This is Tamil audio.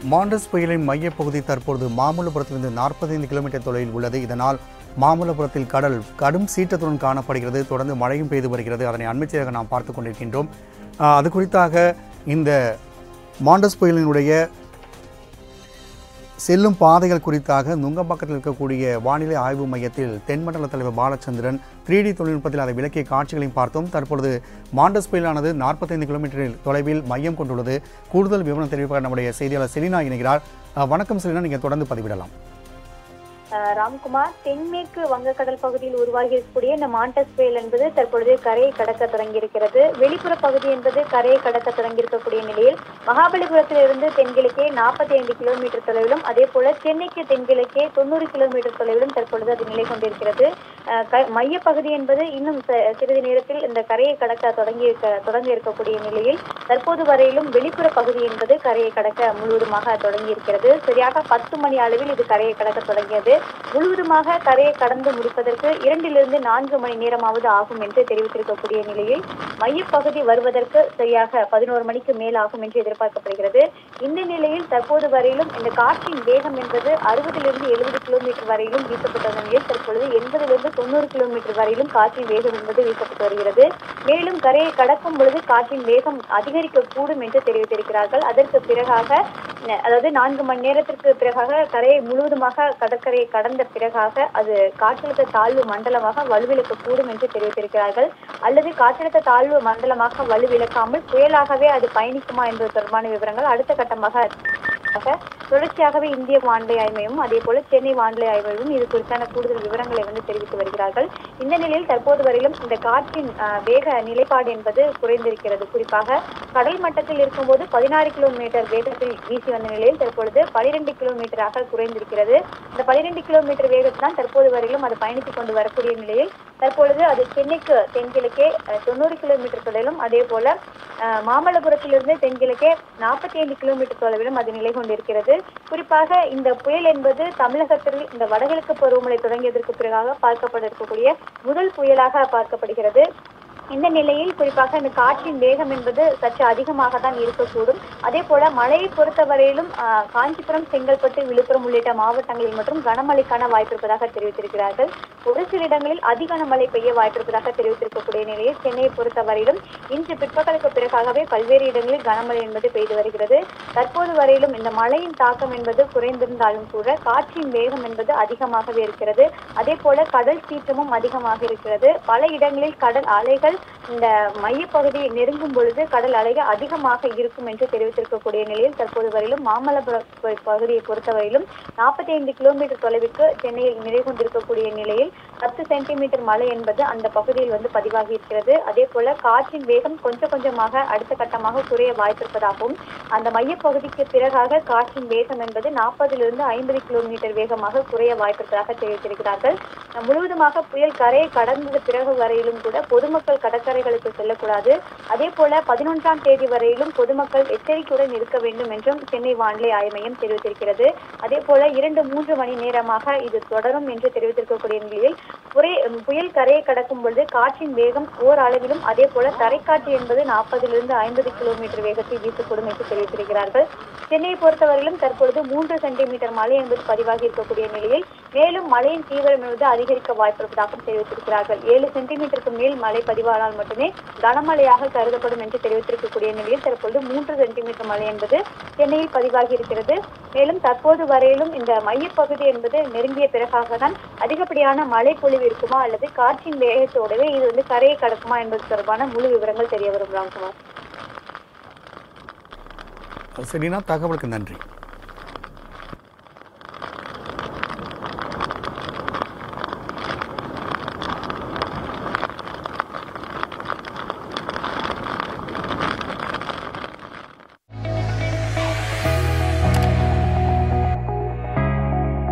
மாண்டஸ் புயலின் மையப்பகுதி தற்பொழுது மாமல்லபுரத்திலிருந்து நாற்பத்தைந்து கிலோமீட்டர் தொலைவில் உள்ளது இதனால் மாமல்லபுரத்தில் கடல் கடும் சீற்றத்துடன் காணப்படுகிறது தொடர்ந்து மழையும் பெய்து வருகிறது அதனை அண்மைச்சையாக நாம் பார்த்து கொண்டிருக்கின்றோம் ஆஹ், அது குறித்தாக இந்த மாண்டஸ் புயலினுடைய செல்லும் பாதைகள் குறித்தாக நுங்கம்பாக்கத்தில் இருக்கக்கூடிய வானிலை ஆய்வு மையத்தில் தென்மண்டல தலைவர் பாலச்சந்திரன் த்ரீ டி தொழில்நுட்பத்தில் அதை விளக்கிய காட்சிகளையும் பார்த்தோம் தற்பொழுது மாண்டஸ் புயலானது நாற்பத்தைந்து கிலோமீட்டரில் தொலைவில் மையம் கொண்டுள்ளது கூடுதல் விவரம் தெரிவிக்க நம்முடைய செய்தியாளர் செலினா இணைகிறார் அஹ், வணக்கம் செலினா நீங்கள் தொடர்ந்து பதிவிடலாம் அஹ் ராம்குமார் தென்மேற்கு வங்கக்கடல் பகுதியில் உருவாகி இருக்கக்கூடிய இந்த மாண்டஸ் புயல் என்பது தற்பொழுது கரையை கடக்க தொடங்கியிருக்கிறது வெளிப்புற பகுதி என்பது கரையை கடக்க தொடங்கியிருக்கக்கூடிய நிலையில் மகாபலிபுரத்திலிருந்து தென்கிழக்கே நாற்பத்தி ஐந்து கிலோமீட்டர் தொலைவிலும் அதே போல சென்னைக்கு தென்கிழக்கே தொண்ணூறு கிலோமீட்டர் தொலைவிலும் தற்பொழுது அது நிலை கொண்டிருக்கிறது அஹ் க- மையப்பகுதி என்பது இன்னும் ச- சிறிது நேரத்தில் இந்த கரையை கடக்க தொடங்கி இருக்க தொடங்க இருக்கக்கூடிய நிலையில் தற்போது வரையிலும் வெளிப்புற பகுதி என்பது கரையை கடக்க முழுவதுமாக தொடங்கி இருக்கிறது சரியாக பத்து மணி அளவில் இது கரையை கடக்க தொடங்கியது முழுவதுமாக கரையை கடந்து முடிப்பதற்கு இரண்டிலிருந்து நான்கு மணி நேரமாவது ஆகும் என்று தெரிவித்திருக்கக்கூடிய நிலையில் மையப்பகுதி வருவதற்கு சரியாக பதினோரு மணிக்கு மேல் ஆகும் என்று எதிர்பார்க்கப்படுகிறது இந்த நிலையில் தற்போது வரையிலும் இந்த காற்றின் வேகம் என்பது அறுபதிலிருந்து எழுபது கிலோமீட்டர் வரையிலும் வீசப்பட்ட நிலையில் தற்பொழுது எண்பதிலிருந்து தொண்ணூறு கிலோமீட்டர் வரையிலும் காற்றின் வேகம் என்பது வீசப்பட்டு வருகிறது மேலும் கரையை கடக்கும் பொழுது காற்றின் வேகம் அதிகரிக்க கூடும் என்று தெரிவித்திருக்கிறார்கள் அதற்கு பிறகாக ந- அதாவது நான்கு மணி நேரத்திற்கு பிறகாக கரையை முழுவதுமாக கடற்கரையை கடந்த பிறகாக அது காற்றழுத்த தாழ்வு மண்டலமாக வலுவிழக்க கூடும் என்று தெரிவித்திருக்கிறார்கள் அல்லது காற்றழுத்த தாழ்வு மண்டலமாக வலுவிழக்காமல் புயலாகவே அது பயணிக்குமா என்பது தொடர்பான விவரங்கள் அடுத்த கட்டமாக தொடர்ச்சியாகவே இந்திய வானிலை ஆய்வையும் அதே போல சென்னை வானிலை ஆய்வையும் இது குறித்தான கூடுதல் விவரங்களை வந்து தெரிவித்து வருகிறார்கள் இந்த நிலையில் தற்போது வரையிலும் இந்த காற்றின் அஹ், வேக நிலைப்பாடு என்பது குறைந்திருக்கிறது குறிப்பாக கடல் மட்டத்தில் இருக்கும்போது பதினாறு கிலோமீட்டர் வேகத்தில் வீசி வந்த நிலையில் தற்பொழுது பனிரெண்டு கிலோமீட்டராக குறைந்திருக்கிறது இந்த பனிரெண்டு கிலோமீட்டர் வேகத்தில் தான் தற்போது வரையிலும் அது பயணித்துக் கொண்டு வரக்கூடிய நிலையில் தற்பொழுது அது சென்னைக்கு தென்கிழக்கே அஹ், தொண்ணூறு கிலோமீட்டர் தொலைவிலும் அதே போல அஹ், மாமல்லபுரத்திலிருந்து தென்கிழக்கே நாற்பத்தி ஐந்து கிலோமீட்டர் தொலைவிலும் அது நிலை கொண்டிருக்கிறது குறிப்பாக இந்த புயல் என்பது தமிழகத்தில் இந்த வடகிழக்கு பருவமழை தொடங்கியதற்கு பிறகாக பார்க்கப்பட இருக்கக்கூடிய முதல் புயலாக பார்க்கப்படுகிறது இந்த நிலையில் குறிப்பாக இந்த காற்றின் வேகம் என்பது சற்று அதிகமாக தான் இருக்கக்கூடும் அதே போல மழையை பொறுத்தவரையிலும் ஆஹ், காஞ்சிபுரம் செங்கல்பட்டு விழுப்புரம் உள்ளிட்ட மாவட்டங்களில் மற்றும் கனமழைக்கான வாய்ப்பு இருப்பதாக தெரிவித்திருக்கிறார்கள் ஒரு சில இடங்களில் அதி கனமழை பெய்ய வாய்ப்பிருப்பதாக தெரிவித்திருக்கக்கூடிய நிலையில் சென்னையை பொறுத்தவரையிலும் இன்று பிற்பகலுக்கு பிறகாகவே பல்வேறு இடங்களில் கனமழை என்பது பெய்து வருகிறது தற்போது வரையிலும் இந்த மழையின் தாக்கம் என்பது குறைந்திருந்தாலும் கூட காற்றின் வேகம் என்பது அதிகமாகவே இருக்கிறது அதே போல கடல் சீற்றமும் அதிகமாக இருக்கிறது பல இடங்களில் கடல் அலைகள் இந்த மையப்பகுதியை நெருங்கும் பொழுது கடல் அலைகள் அதிகமாக இருக்கும் என்று தெரிவித்திருக்கக்கூடிய நிலையில் தற்போது வரையிலும் மாமல்லபுரம் ப- பகுதியை பொறுத்தவரையிலும் நாற்பத்தி ஐந்து கிலோமீட்டர் தொலைவிற்கு சென்னையில் நிலை கொண்டிருக்கக்கூடிய நிலையில் பத்து சென்டிமீட்டர் மழை என்பது அந்த பகுதியில் வந்து பதிவாகி இருக்கிறது அதே போல காற்றின் வேகம் கொஞ்சம் கொஞ்சமாக அடுத்த கட்டமாக குறைய வாய்ப்பிருப்பதாகவும் அந்த மையப்பகுதிக்கு பிறகாக காற்றின் வேகம் என்பது நாற்பதிலிருந்து ஐம்பது கிலோமீட்டர் வேகமாக குறைய வாய்ப்பிருப்பதாக தெரிவித்திருக்கிறார்கள் முழுவதுமாக புயல் கரையை கடந்த பிறகு வரையிலும் கூட பொதுமக்கள் கடற்கரைகளுக்கு செல்லக்கூடாது அதே போல பதினொன்றாம் தேதி வரையிலும் பொதுமக்கள் எச்சரிக்கையுடன் இருக்க வேண்டும் என்றும் சென்னை வானிலை ஆய்வு மையம் தெரிவித்திருக்கிறது அதே போல இரண்டு மூன்று மணி நேரமாக இது தொடரும் என்று தெரிவித்திருக்கக்கூடிய நிலையில் புரை- புயல் கரையை கடக்கும் பொழுது காற்றின் வேகம் ஓர் அளவிலும் அதே போல தரைக்காற்று என்பது நாற்பதிலிருந்து ஐம்பது கிலோமீட்டர் வேகத்தில் வீசக்கூடும் என்று தெரிவித்திருக்கிறார்கள் சென்னையை பொறுத்தவரையிலும் தற்பொழுது மூன்று சென்டிமீட்டர் மழை என்பது பதிவாகி இருக்கக்கூடிய நிலையில் மேலும் மழையின் தீவிரம் என்பது அதிகரிக்க வாய்ப்பிருப்பதாகவும் தெரிவித்திருக்கிறார்கள் ஏழு சென்டிமீட்டருக்கு மேல் மழை பதிவானால் மட்டுமே கனமழையாக கருதப்படும் என்று தெரிவித்திருக்கக்கூடிய நிலையில் தற்பொழுது மூன்று சென்டிமீட்டர் மழை என்பது சென்னையில் பதிவாகி இருக்கிறது மேலும் தற்போது வரையிலும் இந்த மையப்பகுதி என்பது நெருங்கிய பிறகாக தான் அதிகப்படியான மழை பொழிவு இருக்குமா அல்லது காற்றின் வேகத்தோடவே இது வந்து கரையை கடக்குமா என்பது தொடர்பான முழு விவரங்கள் தெரிய வரும் ராம்குமார் செலினா தகவலுக்கு நன்றி